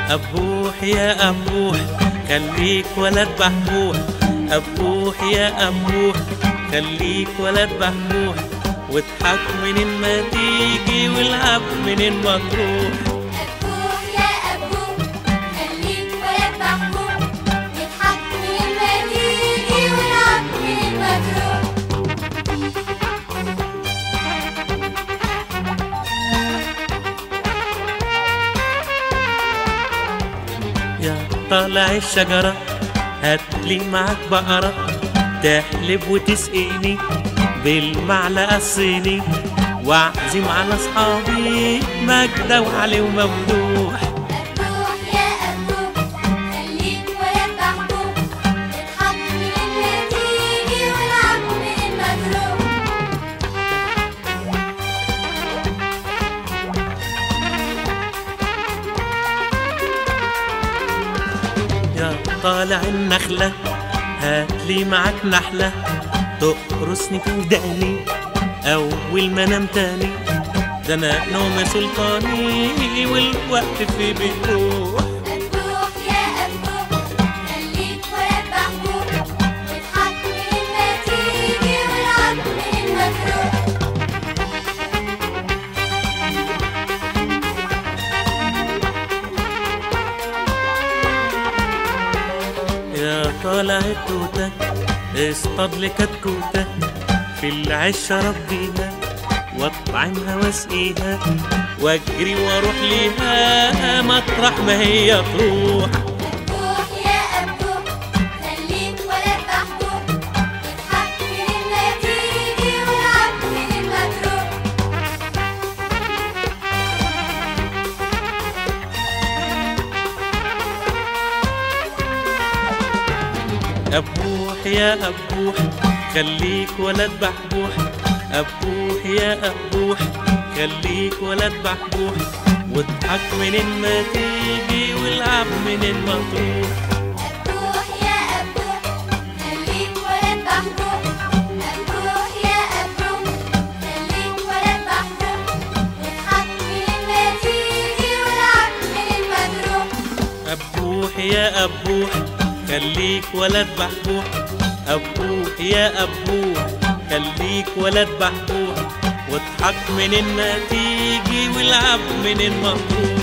أبوح يا أبوح خليك ولد بحبوح أبوح يا أبوح خليك ولد بحبوح واضحك منين ما تيجي والعب منين ما تروح أبوح يا أبوح خليك ولد محبوب نضحك من ما تيجي والعب من ما تروح يا طالع الشجرة هاتلي معاك بقرة تحلب وتسقيني بالمعلقة الصيني واعزم على اصحابي مجدة وعلي وممدوح أبوح يا أبوح خليك ولد محبوب نضحك من ما تيجي والعب من ما تروح يا طالع النخلة هاتلي معاك نحلة تقرصني في وداني أول ما أنام تاني ده أنا نومي سلطاني والوقت في بيروح أبوح يا أبوح خليك ولد محبوب نضحك من ما تيجي والعب من ما تروح يا طالع التوتة اصطاد لي كتكوتة في العش ربيها واطعمها واسقيها واجري واروح ليها مطرح ما هي تروح أبوح يا أبوح خليك ولد محبوب نضحك من ما تيجي والعب من ما تروح أبوح يا أبوح خليك ولد بحبوح أبوح يا أبوح خليك ولد بحبوح واضحك منين ما تيجي والعب منين ما تروح أبوح يا أبوح خليك ولد محبوب أبوح يا أبوح خليك ولد محبوب نضحك من ما تيجي والعب من ما تروح أبوح يا أبوح خليك ولد بحبوح أبوح يا أبوح خليك ولد بحبوح واضحك منين ما تيجي والعب منين ما تروح